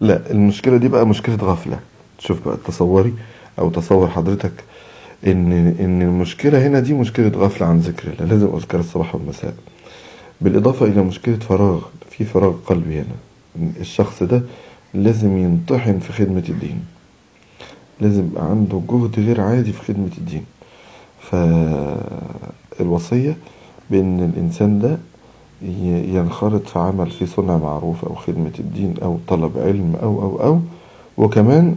لا المشكلة دي بقى مشكلة غفلة شوف بقى تصوري او تصور حضرتك ان ان المشكلة هنا دي مشكلة غفلة عن ذكر الله لازم اذكر الصباح والمساء بالاضافة الى مشكلة فراغ في فراغ قلبي هنا الشخص ده لازم ينطحن في خدمة الدين لازم يبقى عنده جهد غير عادي في خدمة الدين فالوصية بأن الإنسان ده ينخرط في عمل في صنع معروف أو خدمة الدين أو طلب علم أو أو أو وكمان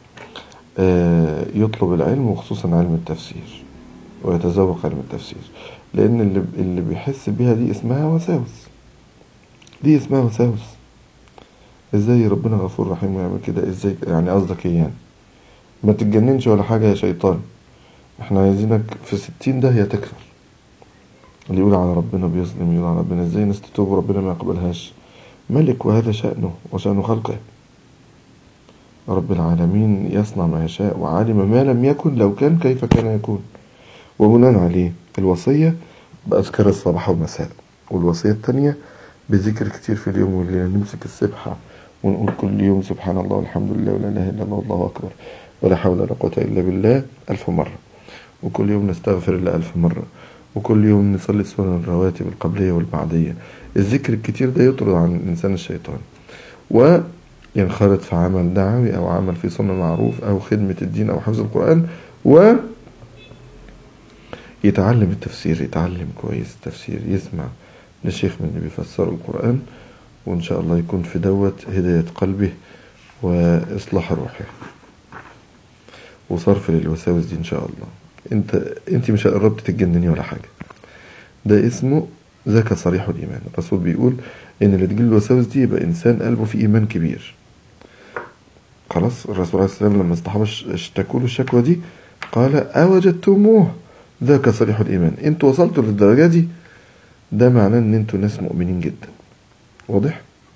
يطلب العلم وخصوصا علم التفسير ويتذوق علم التفسير لأن اللي اللي بيحس بيها دي اسمها وساوس دي اسمها وساوس ازاي ربنا غفور رحيم ويعمل كده ازاي يعني قصدك ايه يعني ما تتجننش ولا حاجة يا شيطان احنا عايزينك في ستين داهية تكفر اللي يقول على ربنا بيظلم يقول على ربنا ازاي ناس تتوب وربنا ما يقبلهاش ملك وهذا شأنه وشأن خلقه رب العالمين يصنع ما يشاء وعالم ما لم يكن لو كان كيف كان يكون وبناء عليه الوصية بأذكار الصباح والمساء والوصية التانية بذكر كتير في اليوم والليلة نمسك السبحة ونقول كل يوم سبحان الله والحمد لله ولا إله إلا الله والله أكبر ولا حول ولا قوة إلا بالله ألف مرة وكل يوم نستغفر الله ألف مرة وكل يوم نصلي السنن الرواتب القبلية والبعدية الذكر الكتير ده يطرد عن الإنسان الشيطان وينخرط في عمل دعوي أو عمل في صنع معروف أو خدمة الدين أو حفظ القرآن و يتعلم التفسير يتعلم كويس التفسير يسمع لشيخ من اللي بيفسروا القرآن وإن شاء الله يكون في دوت هداية قلبه وإصلاح روحه وصرف للوساوس دي إن شاء الله انت انت مش قربت تتجنني ولا حاجة ده اسمه ذاك صريح الإيمان الرسول بيقول إن اللي تجيله الوساوس دي يبقى إنسان قلبه فيه إيمان كبير خلاص الرسول عليه السلام لما الصحابة اشتكوا له الشكوى دي قال أوجدتموه ذاك صريح الإيمان انتوا وصلتوا للدرجة دي ده معناه ان انتوا ناس مؤمنين جدا واضح